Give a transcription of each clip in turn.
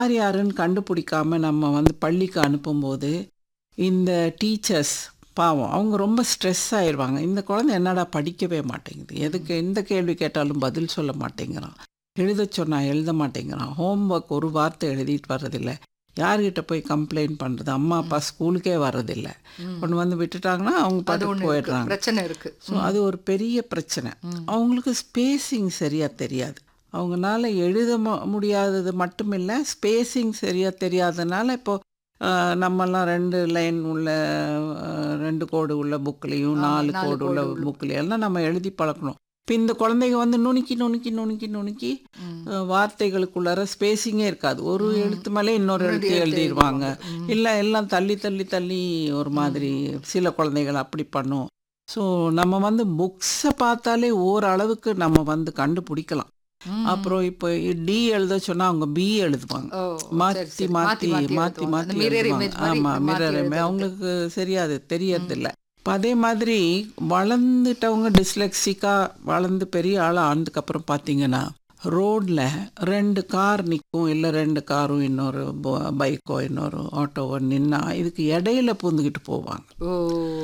யார் யாருன்னு கண்டுபிடிக்காம நம்ம வந்து பள்ளிக்கு அனுப்பும்போது இந்த டீச்சர்ஸ் பாவம் அவங்க ரொம்ப ஸ்ட்ரெஸ் ஆயிடுவாங்க இந்த குழந்தை என்னடா படிக்கவே மாட்டேங்குது எதுக்கு எந்த கேள்வி கேட்டாலும் பதில் சொல்ல மாட்டேங்கிறான் எழுத சொன்னா எழுத மாட்டேங்கிறான் ஹோம்ஒர்க் ஒரு வார்த்தை எழுதிட்டு வர்றதில்ல யார்கிட்ட போய் கம்ப்ளைண்ட் பண்ணுறது அம்மா அப்பா ஸ்கூலுக்கே வர்றதில்ல கொண்டு வந்து விட்டுட்டாங்கன்னா அவங்க அது பாட்டுக்கு ஒண்ணு இருக்கு. போயிடுறாங்க பிரச்சனை இருக்கு ஸோ அது ஒரு பெரிய பிரச்சனை அவங்களுக்கு ஸ்பேசிங் சரியாக தெரியாது அவங்கனால எழுத மு- முடியாதது மட்டும் இல்லை ஸ்பேசிங் சரியாக தெரியாதனால இப்போ ஆஹ், நம்மெல்லாம் ரெண்டு லைன் உள்ள ஆஹ், ரெண்டு கோடு உள்ள புக்லேயும் ஆமா, நாலு நாலு கோடு கோடு உள்ள உள்ள. புக்லேயும் எல்லாம் நம்ம எழுதி பழக்கணும் இப்போ இந்த குழந்தைங்க வந்து நுணுக்கி நுணுக்கி நுணுக்கி நுணுக்கி ம். ஆஹ், வார்த்தைகளுக்குள்ளார ஸ்பேசிங்கே இருக்காது ஒரு எழுத்து மேலே இன்னொரு இன்னொரு எழுத்து எழுத்து எழுதிடுவாங்க எழுதுவாங்க. ம். இல்லை எல்லாம் தள்ளி தள்ளி தள்ளி ஒரு மாதிரி சில குழந்தைகள் அப்படி பண்ணும் ஸோ நம்ம வந்து புக்ஸை பார்த்தாலே ஓரளவுக்கு நம்ம வந்து கண்டுபிடிக்கலாம் ம். அப்புறம் இப்போ டி எழுத சொன்னா அவங்க பி எழுதுவாங்க ஓ, மாத்தி சரி, சரி. மாத்தி மாத்தி எழுதுவாங்க. அந்த மாத்தி mirror எழுதுவாங்க image மாதிரி ஆமா மாத்தி மிரர் எழுதுறது. அவங்களுக்கு சரியாது தெரியறது இல்ல இப்போ அதே மாதிரி வளர்ந்துட்டவங்க டிஸ்லெக்சிக்கா வளர்ந்து பெரிய ஆள் ஆனதுக்கு அப்புறம் பார்த்தீங்கன்னா ரோட்ல ரெண்டு கார் நிற்கும் இல்லை ரெண்டு காரும் இன்னொரு பைக்கோ இன்னொரு ஆட்டோவோ நின்னா இதுக்கு இடையில பூந்துக்கிட்டு போவாங்க ஓ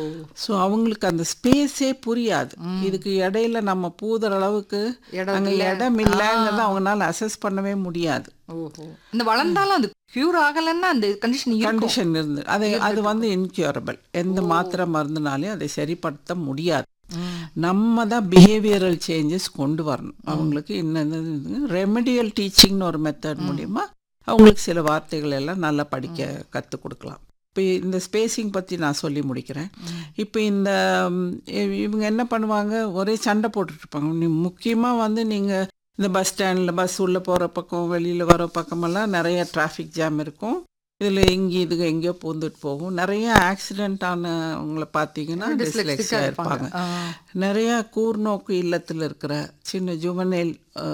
ஸோ அவங்களுக்கு அந்த ஸ்பேஸே புரியாது இதுக்கு இடையில நம்ம பூதுற அளவுக்கு இடம் அங்கே இல்ல. இடம் இல்லைங்கிறத அவங்களால அசஸ் பண்ணவே முடியாது ஓஹோ இந்த வளர்ந்தாலும் அது கியூர் ஆகலைன்னா அந்த கண்டிஷன் இருக்கும் கண்டிஷன் இருந்து அது அது வந்து இன்க்யூரபிள் எந்த மாத்திரை மருந்துனாலையும் அதை சரிப்படுத்த முடியாது ம். நம்ம தான் பிஹேவியரல் சேஞ்சஸ் கொண்டு வரணும் அவங்களுக்கு இன்னும் ரெமடியல் டீச்சிங்னு ஒரு மெத்தட் மூலியமா அவங்களுக்கு சில வார்த்தைகள் எல்லாம் நல்லா படிக்க கற்றுக் கொடுக்கலாம் இப்போ இந்த ஸ்பேசிங் பற்றி நான் சொல்லி முடிக்கிறேன் இப்போ இந்த ம், இவ- இவங்க என்ன பண்ணுவாங்க ஒரே சண்டை போட்டுட்டு இருப்பாங்க நீ முக்கியமாக வந்து நீங்கள் இந்த பஸ் ஸ்டாண்டில் பஸ் உள்ளே போகிற பக்கம் வெளியில் வர பக்கமெல்லாம் நிறைய டிராஃபிக் ஜாம் இருக்கும் இதில் இங்கே இதுக்கு எங்கேயோ பூந்துட்டு போகும் நிறைய ஆக்சிடென்ட் ஆனவங்களை பார்த்தீங்கன்னா Dyslexic-ஆ டிஸ்லெக்ஸியாக இருப்பாங்க ஆ. நிறைய கூர்நோக்கு இல்லத்தில் இருக்கிற சின்ன ஜுவனைல்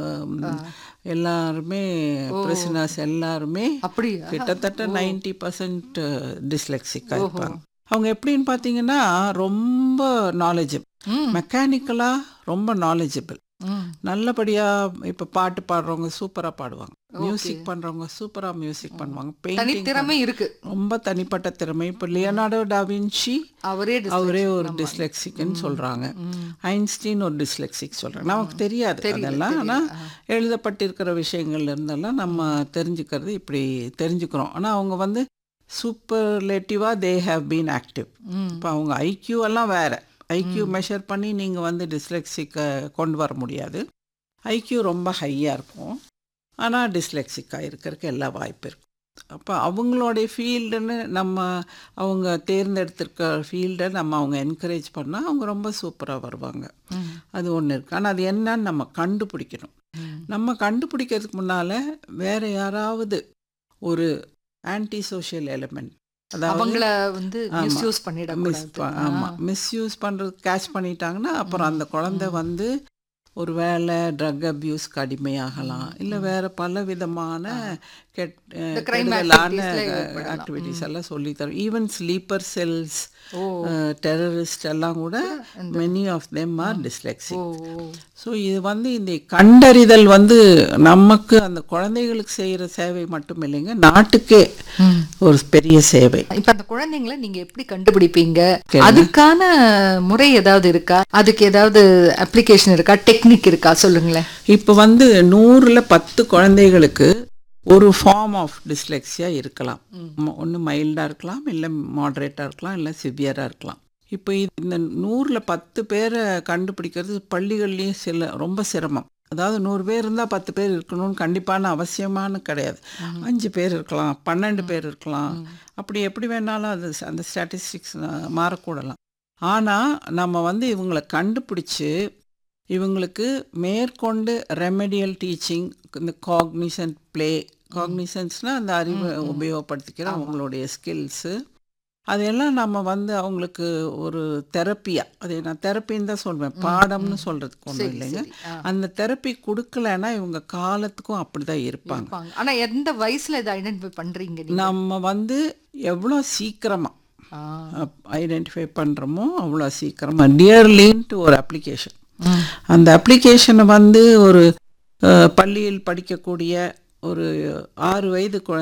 எல்லாருமே பிரிசனர்ஸ் எல்லாருமே அப்படியா கிட்டத்தட்ட நைன்டி பர்சன்ட் டிஸ்லெக்சிக்காக இருப்பாங்க அவங்க எப்படின்னு பார்த்தீங்கன்னா ரொம்ப நாலேஜபிள் ம். மெக்கானிக்கலாக ரொம்ப நாலேஜபிள் ம். நல்லபடியாக இப்போ பாட்டு பாடுறவங்க சூப்பராக பாடுவாங்க மியூசிக் பண்ணுறவங்க சூப்பராக மியூசிக் பண்ணுவாங்க பெயிண்டிங் தனித்திறமை இருக்கு ரொம்ப தனிப்பட்ட திறமை இப்போ லியனார்டோ டாவின்சி அவரே dyslexic. அவரே ஒரு டிஸ்லெக்சிக்னு சொல்றாங்க ஐன்ஸ்டீன் ஒரு டிஸ்லெக்சிக் சொல்றாங்க நமக்கு தெரியாது அதெல்லாம் ஆனா எழுதப்பட்டிருக்கிற விஷயங்கள்ல இருந்தெல்லாம் நம்ம தெரிஞ்சுக்கிறது இப்படி தெரிஞ்சுக்கிறோம் ஆனா அவங்க வந்து சூப்பர்லேட்டிவா தே ஹேவ் பீன் ஆக்டிவ் ம். இப்போ அவங்க ஐக்யூ எல்லாம் வேற ஐக்யூ மெஷர் பண்ணி நீங்க வந்து டிஸ்லெக்சிக்கை கொண்டு வர முடியாது ஐக்யூ ரொம்ப ஹையாக இருக்கும் ஆனால் டிஸ்லெக்சிக்காக இருக்கிறதுக்கு எல்லா வாய்ப்பு இருக்கும் அப்போ அவங்களுடைய ஃபீல்டுன்னு நம்ம அவங்க தேர்ந்தெடுத்திருக்க ஃபீல்டை நம்ம அவங்க என்கரேஜ் பண்ணால் அவங்க ரொம்ப சூப்பராக வருவாங்க ம். அது ஒன்று இருக்குது ஆனால் அது என்னன்னு நம்ம கண்டுபிடிக்கணும் ம். நம்ம கண்டுபிடிக்கிறதுக்கு முன்னால் வேற யாராவது ஒரு ஆன்டி சோஷியல் எலிமெண்ட் அதாவது அவங்கள வந்து ஆமா. மிஸ்யூஸ் மிஸ் பண்ணிடக்கூடாது ஆமாம் மிஸ்யூஸ் பண்ணுறது கேட்ச் பண்ணிட்டாங்கன்னா அப்புறம் அந்த குழந்தை வந்து ஒரு வேலை ட்ரக் அப்யூஸ்க்கு அடிமையாகலாம் இல்லை வேற பல விதமான கெட் crime கெடுதலான activities-ல ஈடுபடலாம். ஆக்டிவிட்டிஸ் எல்லாம் சொல்லி தரும் ஈவன் ஸ்லீப்பர் செல்ஸ் ஓ டெரரிஸ்ட் எல்லாம் கூட many of them are dyslexic ஓ ஓ. ஸோ இது வந்து இந்த கண்டறிதல் வந்து நமக்கு அந்த குழந்தைகளுக்கு செய்கிற சேவை மட்டும் இல்லைங்க நாட்டுக்கே ஒரு பெரிய சேவை இப்ப அந்த குழந்தைங்களை நீங்க எப்படி கண்டுபிடிப்பீங்க அதுக்கான முறை ஏதாவது இருக்கா அதுக்கு ஏதாவது அப்ளிகேஷன் இருக்கா டெக்னிக் இருக்கா சொல்லுங்களேன் இப்போ வந்து நூறுல பத்து குழந்தைகளுக்கு ஒரு ஃபார்ம் ஆஃப் டிஸ்லெக்ஸியா இருக்கலாம் ஒன்று மைல்டாக இருக்கலாம் இல்லை மாடரேட்டாக இருக்கலாம் இல்லை சிவியராக இருக்கலாம் இப்போ இந்த நூறில் பத்து பேரை கண்டுபிடிக்கிறது பள்ளிகள்லேயும் சில ரொம்ப சிரமம் அதாவது நூறு பேர் இருந்தால் பத்து பேர் இருக்கணும்னு கண்டிப்பான அவசியமான கிடையாது அஞ்சு பேர் இருக்கலாம் பன்னெண்டு பேர் இருக்கலாம் அப்படி எப்படி வேணாலும் அது ச- அந்த ஸ்டாட்டிஸ்டிக்ஸ் மாறக்கூடலாம் ஆனால் நம்ம வந்து இவங்களை கண்டுபிடிச்சு இவங்களுக்கு மேற்கொண்டு ரெமெடியல் டீச்சிங் இந்த காக்னிசன்ட் ப்ளே காக்னிசன்ஸ்னால் அந்த அறிவை உபயோகப்படுத்திக்கிற அவங்களுடைய ஸ்கில்ஸு அதையெல்லாம் நம்ம வந்து அவங்களுக்கு ஒரு தெரப்பியா அதை நான் தெரப்பின்னு தான் சொல்வேன் பாடம்னு சொல்றதுக்கு ஒன்றும் இல்லைங்க சரி, ஆ. அந்த தெரப்பி கொடுக்கலன்னா இவங்க காலத்துக்கும் அப்படிதான் இருப்பாங்க இருப்பாங்க. ஆனா எந்த வயசுல இதை ஐடென்டிஃபை பண்றீங்க நீங்க நம்ம வந்து எவ்வளோ சீக்கிரமாக ஆ. ஐடென்டிஃபை பண்ணுறோமோ அவ்வளோ சீக்கிரமாக டியர்லின்ட்டு ஒரு அப்ளிகேஷன் அந்த அப்ளிகேஷனை வந்து ஒரு அஹ், பள்ளியில் படிக்கக்கூடிய ஒரு ஆறு வயது குழந்தை